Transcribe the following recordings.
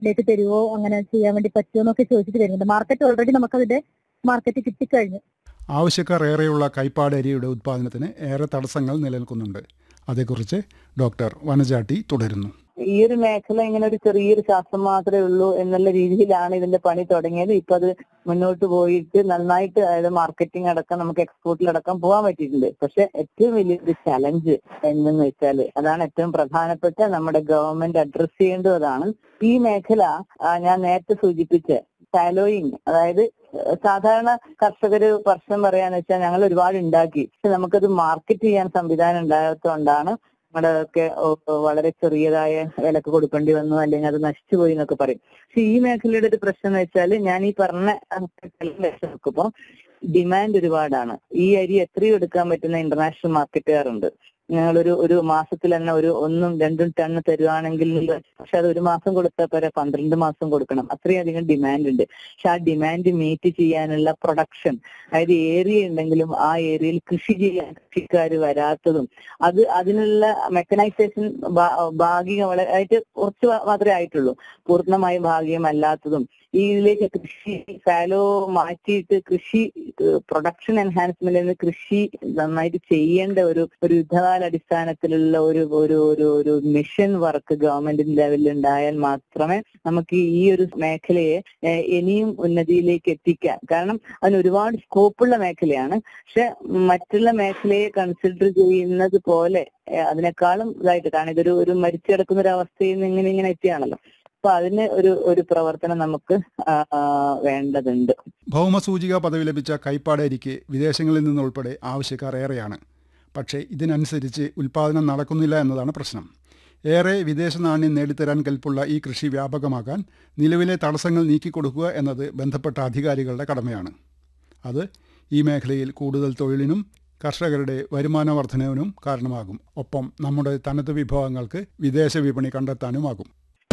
ഇതിലേക്ക് തരുമോ അങ്ങനെ ചെയ്യാൻ വേണ്ടി പറ്റുമോ എന്നൊക്കെ ചോദിച്ചിട്ട് വരുന്നുണ്ട് മാർക്കറ്റ് ഓൾറെഡി നമുക്കതിന്റെ മാർക്കറ്റ് കിട്ടിക്കഴിഞ്ഞു ആവശ്യക്കാർ ഏറെയുള്ള കൈപ്പാട് അരിയുടെ ഉത്പാദനത്തിന് ഏറെ തടസ്സങ്ങൾ നിലനിൽക്കുന്നുണ്ട് അതേക്കുറിച്ച് ഡോക്ടർ വനജാട്ടി തുടരുന്നു ഈ ഒരു മേഖല ഇങ്ങനെ ഒരു ചെറിയൊരു ശാസ്ത്രം മാത്രമേ ഉള്ളൂ എന്നുള്ള രീതിയിലാണ് ഇതിന്റെ പണി തുടങ്ങിയത് ഇപ്പൊ അത് മുന്നോട്ട് പോയിട്ട് നന്നായിട്ട് അതായത് മാർക്കറ്റിംഗ് അടക്കം നമുക്ക് എക്സ്പോർട്ടിലടക്കം പോകാൻ പറ്റിയിട്ടുണ്ട് പക്ഷെ ഏറ്റവും വലിയൊരു ചലഞ്ച് എന്തെന്ന് വെച്ചാൽ അതാണ് ഏറ്റവും പ്രധാനപ്പെട്ട നമ്മുടെ ഗവൺമെന്റ് അഡ്രസ് ചെയ്യേണ്ടതാണ് ഈ മേഖല ആ, ഞാൻ നേരത്തെ സൂചിപ്പിച്ച സാലോയിങ് അതായത് ഏഹ്, സാധാരണ കർഷകര് പ്രശ്നം പറയാന്ന് വെച്ചാൽ ഞങ്ങൾ ഒരുപാട് ഉണ്ടാക്കി പക്ഷെ നമുക്കത് മാർക്കറ്റ് ചെയ്യാൻ സംവിധാനം ഉണ്ടാകാത്തതുകൊണ്ടാണ് നമ്മുടെയൊക്കെ വളരെ ചെറിയതായ വിലക്ക് കൊടുക്കേണ്ടി വന്നു അല്ലെങ്കിൽ അത് നശിച്ചുപോയി എന്നൊക്കെ പറയും പക്ഷെ ഈ മേഖലയുടെ ഒരു പ്രശ്നം എന്ന് വെച്ചാൽ ഞാൻ ഈ പറഞ്ഞ വെച്ച് നോക്കുമ്പോൾ ഡിമാൻഡ് ഒരുപാടാണ് ഈ അരി എത്രയും എടുക്കാൻ പറ്റുന്ന ഇന്റർനാഷണൽ മാർക്കറ്റുകാരുണ്ട് ഞങ്ങളൊരു ഒരു മാസത്തിൽ തന്നെ ഒരു ഒന്നും രണ്ടും ടണ്ണ് തരുവാണെങ്കിൽ പക്ഷെ അത് ഒരു മാസം കൊടുത്താൽ പോരെ പന്ത്രണ്ട് മാസം കൊടുക്കണം അത്രയധികം ഡിമാൻഡ് ഉണ്ട് പക്ഷെ ആ ഡിമാൻഡ് മീറ്റ് ചെയ്യാനുള്ള പ്രൊഡക്ഷൻ അതായത് ഏരിയ ഉണ്ടെങ്കിലും ആ ഏരിയയിൽ കൃഷി ചെയ്യാൻ കൃഷിക്കാർ വരാത്തതും അത് അതിനുള്ള മെക്കനൈസേഷൻ ഭാഗികമായിട്ട് കുറച്ച് മാത്രമേ ആയിട്ടുള്ളൂ പൂർണ്ണമായും ഭാഗികമല്ലാത്തതും ഈ ഇതിലേക്ക് കൃഷി ഫാലോ മാറ്റിയിട്ട് കൃഷി പ്രൊഡക്ഷൻ എൻഹാൻസ്മെന്റ് കൃഷി നന്നായിട്ട് ചെയ്യേണ്ട ഒരു ഒരു യുദ്ധകാല അടിസ്ഥാനത്തിലുള്ള ഒരു ഒരു ഒരു ഒരു മിഷൻ വർക്ക് ഗവൺമെന്റ് ലെവലിൽ ഉണ്ടായാൽ മാത്രമേ നമുക്ക് ഈ ഒരു മേഖലയെ ഏഹ്, ഇനിയും ഉന്നതിയിലേക്ക് എത്തിക്കാൻ കാരണം അതിന് ഒരുപാട് സ്കോപ്പുള്ള മേഖലയാണ് പക്ഷെ മറ്റുള്ള മേഖലയെ കൺസിഡർ ചെയ്യുന്നത് പോലെ ഏഹ്, അതിനേക്കാളും ഇതായിട്ട് കാരണം ഇതൊരു ഒരു മരിച്ചു കിടക്കുന്ന ഒരു അവസ്ഥയിൽ നിന്ന് ഇങ്ങനെ ഇങ്ങനെ എത്തിയാണല്ലോ അപ്പൊ അതിന് ഒരു ഒരു പ്രവർത്തനം നമുക്ക് ആ, ആ, വേണ്ടതുണ്ട് ഭൗമസൂചിക പദവി ലഭിച്ച കൈപ്പാട് അരിക്ക് വിദേശങ്ങളിൽ നിന്നുൾപ്പെടെ ആവശ്യക്കാർ ഏറെയാണ് പക്ഷേ ഇതിനനുസരിച്ച് ഉൽപ്പാദനം നടക്കുന്നില്ല എന്നതാണ് പ്രശ്നം ഏറെ വിദേശ നാണ്യം നേടിത്തരാൻ കൽപ്പുള്ള ഈ കൃഷി വ്യാപകമാക്കാൻ നിലവിലെ തടസ്സങ്ങൾ നീക്കിക്കൊടുക്കുക എന്നത് ബന്ധപ്പെട്ട അധികാരികളുടെ കടമയാണ് അത് ഈ മേഖലയിൽ കൂടുതൽ തൊഴിലിനും കർഷകരുടെ വരുമാന വർധനവിനും കാരണമാകും ഒപ്പം നമ്മുടെ തനത് വിഭവങ്ങൾക്ക് വിദേശ വിപണി കണ്ടെത്താനുമാകും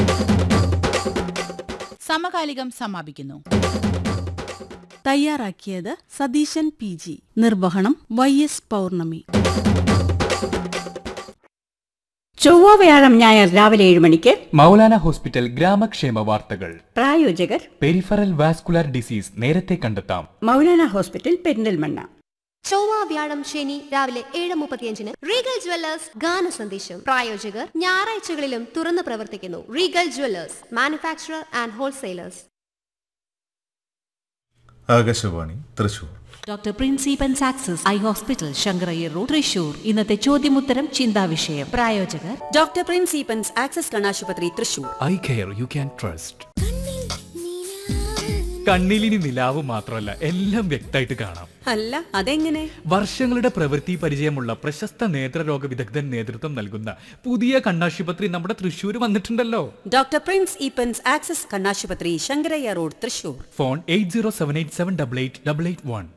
സമകാലികം സമാപിക്കുന്നു തയ്യാറാക്കിയത് സതീശൻ പി ജി നിർവഹണം വൈ എസ് പൗർണമി ചൊവ്വ വ്യാഴം ഞായർ രാവിലെ ഏഴ് മണിക്ക് മൗലാന ഹോസ്പിറ്റൽ ഗ്രാമക്ഷേമ വാർത്തകൾ പ്രായോജകർ പെരിഫറൽ വാസ്കുലർ ഡിസീസ് നേരത്തെ കണ്ടെത്താം മൗലാന ഹോസ്പിറ്റൽ പെരിന്തൽമണ്ണ ചൊവ്വ വ്യാഴം ശനി രാവിലെ ഏഴ് മുപ്പത്തിയഞ്ചിന് റീഗൽ ജ്വല്ലേഴ്സ് ഗാന സന്ദേശം പ്രായോജകർ ഞായറാഴ്ചകളിലും തുറന്നു പ്രവർത്തിക്കുന്നു Regal jewellers manufacturer and wholesalers Akashvani Thrissur doctor പ്രിൻസിപ്പൻ സാക്സസ് eye hospital Shankarayyar road Thrissur ഇന്നത്തെ ചോദ്യമുത്തരം ചിന്താവിഷയം പ്രായോജകർ ഡോക്ടർ പ്രിൻസിപ്പൻസ് ആക്സസ് കണാശുപത്രി Thrissur eye care you can trust കണ്ണിലിനി നിലാവ് മാത്രമല്ല എല്ലാം വ്യക്തമായിട്ട് കാണാം അല്ല അതെങ്ങനെ വർഷങ്ങളുടെ പ്രവൃത്തി പരിചയമുള്ള പ്രശസ്ത നേത്രരോഗ വിദഗ്ധൻ നേതൃത്വം നൽകുന്ന പുതിയ കണ്ണാശുപത്രി നമ്മുടെ തൃശ്ശൂർ വന്നിട്ടുണ്ടല്ലോ ഡോക്ടർ പ്രിൻസ് ഈപ്പൻസ് ആക്സസ് കണ്ണാശുപത്രി Shankarayya road Thrissur phone eight zero seven eight seven double eight double eight one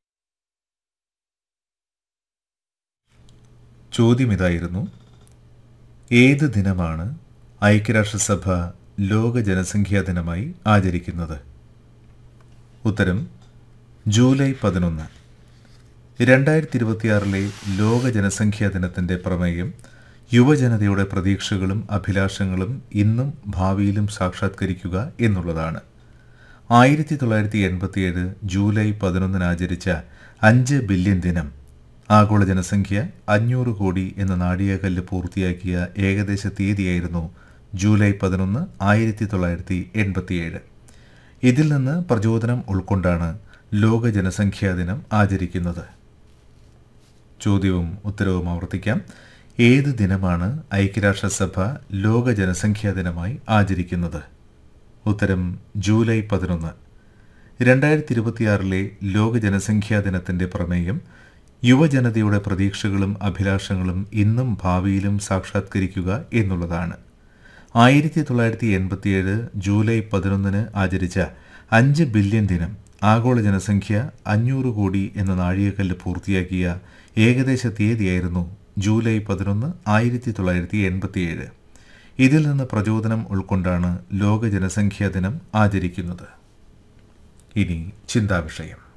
ചോദ്യം ഇതായിരുന്നു ഏത് ദിനമാണ് ഐക്യരാഷ്ട്രസഭ ലോക ജനസംഖ്യാ ദിനമായി ആചരിക്കുന്നത് ഉത്തരം ജൂലൈ പതിനൊന്ന് രണ്ടായിരത്തി ഇരുപത്തിയാറിലെ ലോക ജനസംഖ്യാ ദിനത്തിൻ്റെ പ്രമേയം യുവജനതയുടെ പ്രതീക്ഷകളും അഭിലാഷങ്ങളും ഇന്നും ഭാവിയിലും സാക്ഷാത്കരിക്കുക എന്നുള്ളതാണ് ആയിരത്തി തൊള്ളായിരത്തി എൺപത്തിയേഴ് ജൂലൈ പതിനൊന്നിന് ആചരിച്ച അഞ്ച് ബില്യൺ ദിനം ആഗോള ജനസംഖ്യ അഞ്ഞൂറ് കോടി എന്ന നാഴികക്കല്ല് പൂർത്തിയാക്കിയ ഏകദേശ തീയതിയായിരുന്നു ജൂലൈ പതിനൊന്ന് ആയിരത്തി തൊള്ളായിരത്തി എൺപത്തിയേഴ് ഇതിൽ നിന്ന് പ്രചോദനം ഉൾക്കൊണ്ടാണ് ലോക ജനസംഖ്യാ ദിനം ആചരിക്കുന്നത് ചോദ്യവും ഉത്തരവും ആവർത്തിക്കാം ഏത് ദിനമാണ് ഐക്യരാഷ്ട്രസഭ ലോക ജനസംഖ്യാ ദിനമായി ആചരിക്കുന്നത് ഉത്തരം ജൂലൈ പതിനൊന്ന് രണ്ടായിരത്തി ഇരുപത്തിയാറിലെ ലോക ജനസംഖ്യാ ദിനത്തിന്റെ പ്രമേയം യുവജനതയുടെ പ്രതീക്ഷകളും അഭിലാഷങ്ങളും ഇന്നും ഭാവിയിലും സാക്ഷാത്കരിക്കുക എന്നുള്ളതാണ് ആയിരത്തി തൊള്ളായിരത്തി എൺപത്തിയേഴ് ജൂലൈ പതിനൊന്നിന് ആചരിച്ച അഞ്ച് ബില്യൺ ദിനം ആഗോള ജനസംഖ്യ അഞ്ഞൂറ് കോടി എന്ന നാഴികക്കല്ല് പൂർത്തിയാക്കിയ ഏകദേശ തീയതിയായിരുന്നു ജൂലൈ പതിനൊന്ന് ആയിരത്തി തൊള്ളായിരത്തി എൺപത്തിയേഴ് ഇതിൽ നിന്ന് പ്രചോദനം ഉൾക്കൊണ്ടാണ് ലോക ജനസംഖ്യാ ദിനം ആചരിക്കുന്നത് ഇനി ചിന്താവിഷയം